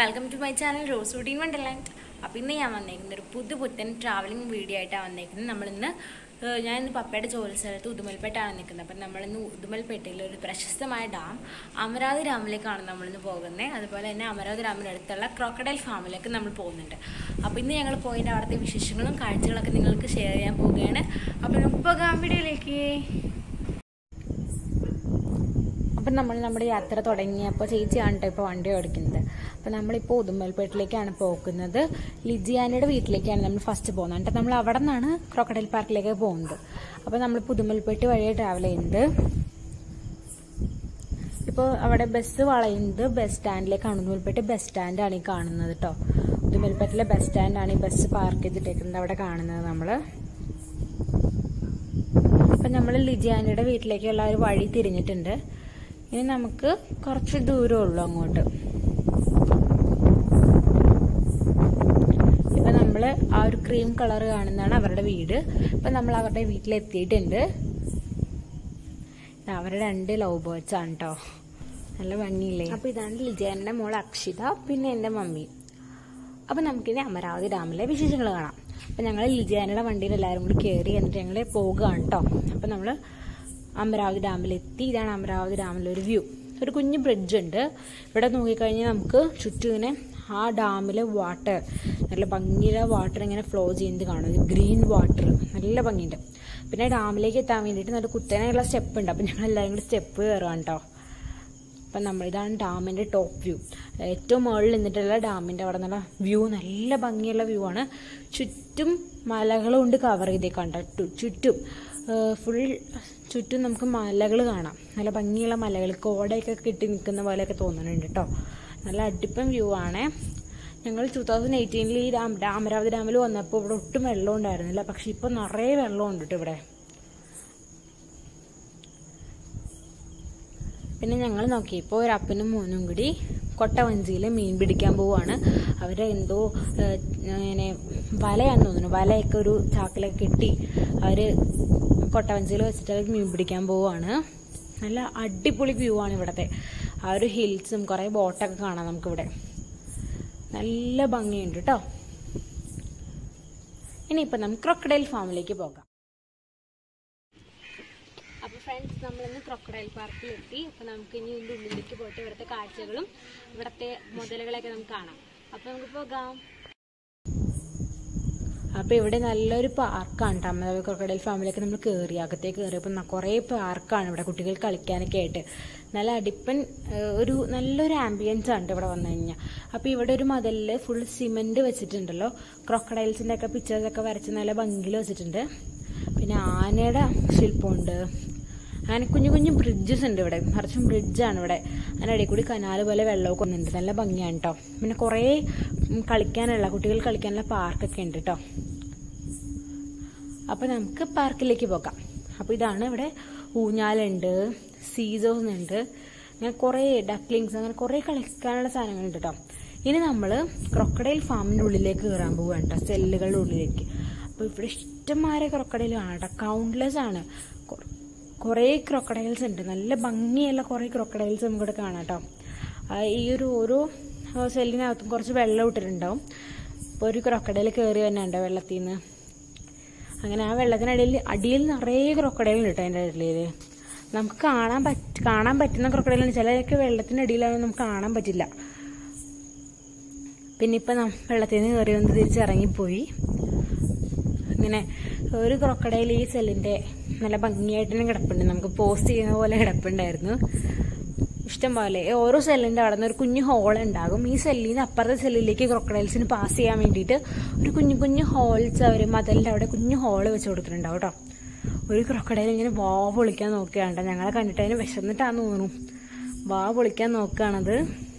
welcome to my channel rose routine wonderland അപ്പോൾ ഇന്ന് ഞാൻ വന്നേക്കുന്നത് ഒരു പുതു പുത്തൻ ട്രാവലിംഗ് വീഡിയോ ആയിട്ടാണ് വന്നേക്കുന്നത് നമ്മളിന്ന് ഏഹ്, ഞാൻ ഇന്ന് പപ്പയുടെ ജോലി സ്ഥലത്ത് ഉദുമൽപേട്ടാണ് നിൽക്കുന്നത് അപ്പം നമ്മളിന്ന് ഉദുമൽപേട്ടയിൽ ഒരു പ്രശസ്തമായ ഡാം അമരാവതി ഡാമിലേക്കാണ് നമ്മളിന്ന് പോകുന്നത് അതുപോലെ തന്നെ അമരാവതി ഡാമിനടുത്തുള്ള ക്രോക്കഡൈൽ ഫാമിലേക്ക് നമ്മൾ പോകുന്നുണ്ട് അപ്പോൾ ഇന്ന് ഞങ്ങൾ പോയതിൻ്റെ അവിടുത്തെ വിശേഷങ്ങളും കാഴ്ചകളൊക്കെ നിങ്ങൾക്ക് ഷെയർ ചെയ്യാൻ പോവുകയാണ് അപ്പോൾ നമുക്ക് പോകാം വീഡിയോയിലേക്ക് അപ്പം നമ്മൾ നമ്മുടെ യാത്ര തുടങ്ങിയപ്പോൾ ചേച്ചിയാണ് കേട്ടോ ഇപ്പോൾ വണ്ടി ഓടിക്കുന്നത് അപ്പം നമ്മളിപ്പോൾ ഉദുമ്പൽപേട്ടിലേക്കാണ് പോകുന്നത് ലിജിയാനയുടെ വീട്ടിലേക്കാണ് നമ്മൾ ഫസ്റ്റ് പോകുന്നത് എന്നിട്ട് നമ്മൾ അവിടെ നിന്നാണ് ക്രോക്കഡൈൽ പാർക്കിലേക്ക് പോകുന്നത് അപ്പോൾ നമ്മളിപ്പോൾ ഉദുമ്പൽപേട്ട് വഴിയെ ട്രാവൽ ചെയ്യുന്നത് ഇപ്പോൾ അവിടെ ബസ് വളയുന്നത് ബസ് സ്റ്റാൻഡിലേക്കാണ് ഉദുമൽപേട്ട് ബസ് സ്റ്റാൻഡാണ് ഈ കാണുന്നത് കേട്ടോ ഉദുമൽപേട്ടിലെ ബസ് സ്റ്റാൻഡാണ് ഈ ബസ് പാർക്ക് ചെയ്തിട്ടേക്കുന്നത് അവിടെ കാണുന്നത് നമ്മൾ അപ്പം നമ്മൾ ലിജിയാനയുടെ വീട്ടിലേക്കുള്ള ഒരു വഴി തിരിഞ്ഞിട്ടുണ്ട് ഇനി നമുക്ക് കുറച്ച് ദൂരമേ ഉള്ളൂ അങ്ങോട്ട് ഇപ്പം നമ്മൾ ആ ഒരു ക്രീം കളർ കാണുന്നതാണ് അവരുടെ വീട് ഇപ്പം നമ്മൾ അവരുടെ വീട്ടിലെത്തിയിട്ടുണ്ട് ഇത് അവരുടെ രണ്ട് ലവ് ബേർഡ്സ് ആണ് കേട്ടോ നല്ല ഭംഗിയില്ലേ അപ്പോൾ ഇതാണ് ലിജിയാൻ്റെ മോൾ അക്ഷിത പിന്നെ എൻ്റെ മമ്മി അപ്പം നമുക്കിനി അമരാവതി ഡാമിലെ വിശേഷങ്ങൾ കാണാം അപ്പം ഞങ്ങൾ ലിജിയാനയുടെ വണ്ടിയിൽ എല്ലാവരും കൂടി കയറി എന്നിട്ട് ഞങ്ങൾ പോകുകയാണ് കേട്ടോ അപ്പം നമ്മൾ അമരാവതി ഡാമിലെത്തി ഇതാണ് അമരാവതി ഡാമിലെ ഒരു വ്യൂ ഒരു കുഞ്ഞു ബ്രിഡ്ജ് ഉണ്ട് ഇവിടെ നോക്കിക്കഴിഞ്ഞാൽ നമുക്ക് ചുറ്റും ഇങ്ങനെ ആ ഡാമിലെ വാട്ടർ നല്ല ഭംഗിയുടെ വാട്ടർ ഇങ്ങനെ ഫ്ലോ ചെയ്യുന്നത് കാണും ഗ്രീൻ വാട്ടർ നല്ല ഭംഗിയുണ്ട് പിന്നെ ഡാമിലേക്ക് എത്താൻ വേണ്ടിയിട്ട് നല്ല കുത്തനെയുള്ള സ്റ്റെപ്പ് ഉണ്ട് അപ്പം ഞങ്ങൾ എല്ലാവരും കൂടി സ്റ്റെപ്പ് കയറാം കേട്ടോ അപ്പം നമ്മൾ ഇതാണ് ഡാമിൻ്റെ ടോപ്പ് വ്യൂ ഏറ്റവും മുകളിൽ നിന്നിട്ടുള്ള ഡാമിൻ്റെ അവിടെ നല്ല വ്യൂ നല്ല ഭംഗിയുള്ള വ്യൂ ആണ് ചുറ്റും മലകൾ കൊണ്ട് കവർ ചെയ്തേക്കാണ്ട ചുറ്റും ഫുൾ ചുറ്റും നമുക്ക് മലകൾ കാണാം നല്ല ഭംഗിയുള്ള മലകൾ കോടയൊക്കെ കിട്ടി നിൽക്കുന്ന പോലെയൊക്കെ തോന്നുന്നുണ്ട് കേട്ടോ നല്ല അടിപ്പൻ വ്യൂ ആണേ ഞങ്ങൾ ടൂ തൗസൻഡ് എയ്റ്റീനിൽ ഈ ഡാം ഡാം അമരാവതി ഡാമിൽ വന്നപ്പോൾ ഇവിടെ ഒട്ടും വെള്ളം ഉണ്ടായിരുന്നില്ല പക്ഷെ ഇപ്പോൾ നിറയെ വെള്ളമുണ്ട് കേട്ടോ ഇവിടെ പിന്നെ ഞങ്ങൾ നോക്കിയപ്പോൾ ഒരു അപ്പനും മോനും കൂടി കൊട്ടവഞ്ചിയിൽ മീൻ പിടിക്കാൻ പോവാണ് അവർ എന്തോ ഏഹ്, ഇങ്ങനെ വലയാന്ന് തോന്നുന്നു വലയൊക്കെ ഒരു ചാക്കിലൊക്കെ കെട്ടി അവർ കൊട്ടവഞ്ചിയിൽ വെച്ചിട്ട് അവർ മീൻ പിടിക്കാൻ പോവാണ് നല്ല അടിപൊളി വ്യൂ ആണ് ഇവിടുത്തെ ആ ഒരു ഹിൽസും കുറേ ബോട്ടൊക്കെ കാണാം നമുക്കിവിടെ നല്ല ഭംഗിയുണ്ട് കേട്ടോ ഇനിയിപ്പോൾ നമുക്ക് ക്രൊക്കഡൈൽ ഫാമിലേക്ക് പോകാം അപ്പോൾ ഫ്രണ്ട്സ് നമ്മളിന്ന് ക്രൊക്കഡൈൽ പാർക്കിൽ എത്തി അപ്പോൾ നമുക്ക് ഇനി ഇതിൻ്റെ ഉള്ളിലേക്ക് പോയിട്ട് ഇവിടുത്തെ കാഴ്ചകളും ഇവിടുത്തെ മുതലുകളൊക്കെ നമുക്ക് കാണാം അപ്പോൾ നമുക്ക് പോകാം അപ്പോൾ ഇവിടെ നല്ലൊരു പാർക്കാണ് കേട്ടോ അമ്മ ക്രൊക്കഡൈൽ ഫാമിലിയൊക്കെ നമ്മൾ കയറി അകത്തേക്ക് കയറിയപ്പോൾ കുറേ പാർക്കാണ് ഇവിടെ കുട്ടികൾ കളിക്കാനൊക്കെ ആയിട്ട് നല്ല അടിപ്പൻ ഏഹ്, ഒരു നല്ലൊരു ആംബിയൻസ് ആണ് ട്ടോ ഇവിടെ വന്നു കഴിഞ്ഞാൽ അപ്പോൾ ഇവിടെ ഒരു മതിലിൽ ഫുൾ സിമെൻറ്റ് വെച്ചിട്ടുണ്ടല്ലോ ക്രൊക്കഡൈൽസിൻ്റെ ഒക്കെ പിക്ചേഴ്സൊക്കെ വരച്ച് നല്ല ഭംഗിയിൽ വെച്ചിട്ടുണ്ട് പിന്നെ ആനയുടെ ശില്പമുണ്ട് അങ്ങനെ കുഞ്ഞു കുഞ്ഞു ബ്രിഡ്ജസ് ഉണ്ട് ഇവിടെ നിറച്ചും ബ്രിഡ്ജാണ് ഇവിടെ അതിൻ്റെ ഇടയിൽ കൂടി കനാല് പോലെ വെള്ളമൊക്കെ വന്നിട്ടുണ്ട് നല്ല ഭംഗിയാണ് കേട്ടോ പിന്നെ കുറേ ഉം, കളിക്കാനുള്ള കുട്ടികൾ കളിക്കാനുള്ള പാർക്കൊക്കെ ഉണ്ട് കേട്ടോ അപ്പോൾ നമുക്ക് പാർക്കിലേക്ക് പോകാം അപ്പോൾ ഇതാണ് ഇവിടെ ഊഞ്ഞാലുണ്ട് സീസോസ് ഉണ്ട് അങ്ങനെ കുറേ ഡക്ലിങ്സ് അങ്ങനെ കുറേ കളിക്കാനുള്ള സാധനങ്ങളുണ്ട് കേട്ടോ ഇനി നമ്മൾ ക്രൊക്കഡൈൽ ഫാമിൻ്റെ ഉള്ളിലേക്ക് കയറാൻ പോവുകയാണ് കേട്ടോ സെല്ലുകളുടെ ഉള്ളിലേക്ക് അപ്പോൾ ഇവിടെ ഇഷ്ടംമാരെ ക്രൊക്കഡൈൽ കാണാം കേട്ടോ കൗണ്ട്ലെസ് ആണ് കൊ- കുറേ ക്രൊക്കഡൈൽസ് ഉണ്ട് നല്ല ഭംഗിയുള്ള കുറേ ക്രൊക്കഡൈൽസ് നമുക്കിവിടെ കാണാം കേട്ടോ ആ, ഈ ഒരു ഓരോ ആ, സെല്ലിനകത്തും കുറച്ച് വെള്ളം ഇട്ടിട്ടുണ്ടാവും ഇപ്പോൾ ഒരു ക്രൊക്കഡൈൽ കയറി തന്നെ ഉണ്ട് വെള്ളത്തിൽ നിന്ന് അങ്ങനെ ആ വെള്ളത്തിനടിയിൽ അടിയിൽ നിറയെ ക്രൊക്കഡൈൽ ഉണ്ട് അതിൻ്റെ ഇടയിൽ നമുക്ക് കാണാൻ പറ്റ കാണാൻ പറ്റുന്ന ക്രൊക്കഡൈലാണ് ചിലതൊക്കെ വെള്ളത്തിനടിയിലാണ് നമുക്ക് കാണാൻ പറ്റില്ല പിന്നെ ഇപ്പം നം വെള്ളത്തിൽ നിന്ന് കയറി വന്ന് തിരിച്ചിറങ്ങിപ്പോയി ഇങ്ങനെ ഒരു ക്രൊക്കഡൈൽ ഈ സെല്ലിൻ്റെ നല്ല ഭംഗിയായിട്ട് തന്നെ കിടപ്പുണ്ട് നമുക്ക് പോസ്റ്റ് ചെയ്യുന്ന പോലെ കിടപ്പുണ്ടായിരുന്നു ഇഷ്ടം പോലെ ഓരോ സെല്ലിൻ്റെ അവിടെ നിന്ന് ഒരു കുഞ്ഞു ഹോൾ ഉണ്ടാകും ഈ സെല്ലിൽ നിന്ന് അപ്പുറത്തെ സെല്ലിലേക്ക് ക്രൊക്കഡൈൽസിന് പാസ് ചെയ്യാൻ വേണ്ടിയിട്ട് ഒരു കുഞ്ഞു കുഞ്ഞു ഹോൾസ് അവർ മതിലിൻ്റെ അവിടെ കുഞ്ഞു ഹോള് വെച്ച് കൊടുത്തിട്ടുണ്ടാവും കേട്ടോ ഒരു ക്രൊക്കഡൈൽ ഇങ്ങനെ വാ പൊളിക്കാൻ നോക്കുകയാണ് ഞങ്ങളെ കണ്ടിട്ട് അതിന് വിശന്നിട്ടാന്ന് തോന്നുന്നു വാ പൊളിക്കാൻ നോക്കുകയാണത്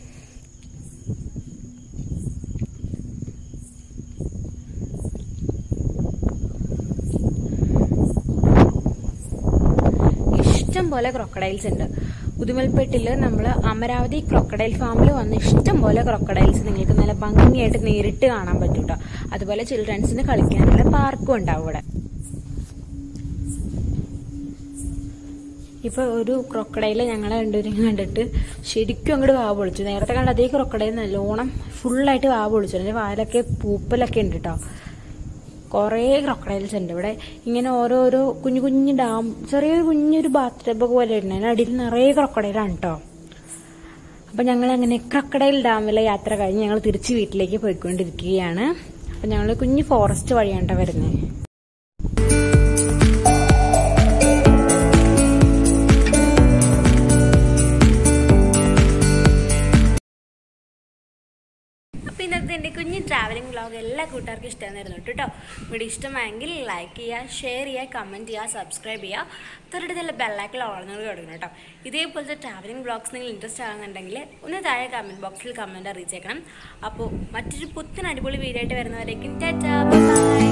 ഇഷ്ടം പോലെ ക്രൊക്കഡൈൽസ് ഉണ്ട് ഉദുമൽപേട്ടിൽ നമ്മൾ അമരാവതി ക്രൊക്കഡൈൽ ഫാമിൽ വന്ന് ഇഷ്ടം പോലെ ക്രൊക്കഡൈൽസ് നിങ്ങൾക്ക് നല്ല ഭംഗിയായിട്ട് നേരിട്ട് കാണാൻ പറ്റും കേട്ടോ അതുപോലെ ചിൽഡ്രൻസിന് കളിക്കാനുള്ള പാർക്കും ഉണ്ടാവും ഇവിടെ ഇപ്പോൾ ഒരു ക്രൊക്കഡൈൽ ഞങ്ങളെ രണ്ടുപേരും കണ്ടിട്ട് ശരിക്കും അങ്ങോട്ട് വാ പൊളിച്ചു നേരത്തെ കണ്ട അതേ ക്രൊക്കഡൈൽ നല്ലോണം ഫുള്ളായിട്ട് വാ പൊളിച്ചു അതിൻ്റെ വാലൊക്കെ പൂപ്പലൊക്കെ ഉണ്ട് കേട്ടോ കുറേ ക്രൊക്കഡൈൽസ് ഉണ്ട് ഇവിടെ ഇങ്ങനെ ഓരോരോ കുഞ്ഞു കുഞ്ഞു ഡാം ചെറിയൊരു കുഞ്ഞൊരു ബാത്ത് ടബ് പോലെ ഉണ്ട് അതിൻ്റെ അടിയിൽ നിറയെ ക്രൊക്കഡൈലാണ് കേട്ടോ അപ്പം ഞങ്ങൾ അങ്ങനെ ക്രൊക്കഡൈൽ ഡാമിലെ യാത്ര കഴിഞ്ഞ് ഞങ്ങൾ തിരിച്ച് വീട്ടിലേക്ക് പോയിക്കൊണ്ടിരിക്കുകയാണ് അപ്പം ഞങ്ങൾ കുഞ്ഞു ഫോറസ്റ്റ് വഴിയാണ് ട്ടോ വരുന്നത് അപ്പോൾ ഇന്നത്തെ എൻ്റെ കുഞ്ഞ് ട്രാവലിംഗ് വ്ളോഗ് എല്ലാ കൂട്ടുകാർക്കും ഇഷ്ടമായിരുന്നു കേട്ടോ വീഡിയോ ഇഷ്ടമായെങ്കിൽ ലൈക്ക് ചെയ്യുക ഷെയർ ചെയ്യുക കമൻറ്റ് ചെയ്യുക സബ്സ്ക്രൈബ് ചെയ്യുക തൊട്ടടുത്തുള്ള ബെല്ലൈക്കിൽ ഓളുന്നത് കൊടുക്കണം കേട്ടോ ഇതേപോലത്തെ ട്രാവലിംഗ് വ്ളോഗ്സ് നിങ്ങൾ ഇൻട്രസ്റ്റ് ആകുന്നുണ്ടെങ്കിൽ ഒന്ന് താഴെ കമൻറ്റ് ബോക്സിൽ കമൻറ്റ് അറിയിച്ചേക്കണം അപ്പോൾ മറ്റൊരു പുത്തൻ അടിപൊളി വീഡിയോ ആയിട്ട് വരുന്നവരേക്കും ടാറ്റാ ബൈ